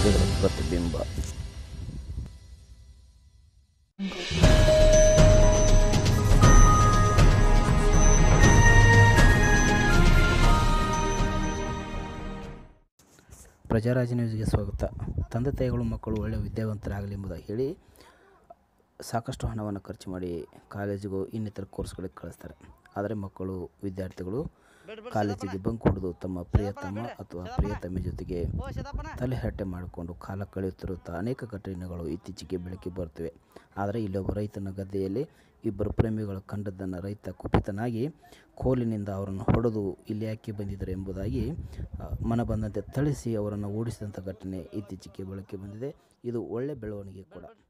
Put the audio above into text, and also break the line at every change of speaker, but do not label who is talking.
ಇದರ ಪ್ರತಿಬಿಂಬ ಪ್ರಜಾರಾಜ ನ್ಯೂಸ್ಗೆ ಸ್ವಾಗತ ತಂದೆ ತಾಯಿಗಳು ಮಕ್ಕಳು ಒಳ್ಳೆಯ ವಿದ್ಯಾವಂತರಾಗಲಿ ಎಂಬುದಾಗಿ ಹೇಳಿ ಸಾಕಷ್ಟು ಹಣವನ್ನು ಖರ್ಚು ಮಾಡಿ ಕಾಲೇಜಿಗೂ ಇನ್ನಿತರ ಕೋರ್ಸ್ಗಳಿಗೆ ಕಳಿಸ್ತಾರೆ ಆದರೆ ಮಕ್ಕಳು ವಿದ್ಯಾರ್ಥಿಗಳು ಕಾಲೇಜಿಗೆ ಬಂಕ್ ಹೊಡೆದು ತಮ್ಮ ಪ್ರಿಯತಮ ಅಥವಾ ಪ್ರಿಯತಮೆ ಜೊತೆಗೆ ತಲೆಹರಟೆ ಮಾಡಿಕೊಂಡು ಕಾಲ ಕಳೆಯುತ್ತಿರುತ್ತಾ ಅನೇಕ ಘಟನೆಗಳು ಇತ್ತೀಚೆಗೆ ಬೆಳಕಿಗೆ ಬರುತ್ತಿವೆ ಆದರೆ ಇಲ್ಲೊಬ್ಬ ರೈತನ ಗದ್ದೆಯಲ್ಲಿ ಇಬ್ಬರು ಪ್ರೇಮಿಗಳು ಕಂಡದ್ದನ್ನು ರೈತ ಕುಪಿತನಾಗಿ ಕೋಲಿನಿಂದ ಅವರನ್ನು ಹೊಡೆದು ಇಲ್ಲಿ ಯಾಕೆ ಬಂದಿದ್ದರು ಎಂಬುದಾಗಿ ಆ, ಮನ ಬಂದಂತೆ ಥಳಿಸಿ ಅವರನ್ನು ಓಡಿಸಿದಂಥ ಘಟನೆ ಇತ್ತೀಚೆಗೆ ಬೆಳಕಿಗೆ ಬಂದಿದೆ ಇದು ಒಳ್ಳೆ ಬೆಳವಣಿಗೆ ಕೂಡ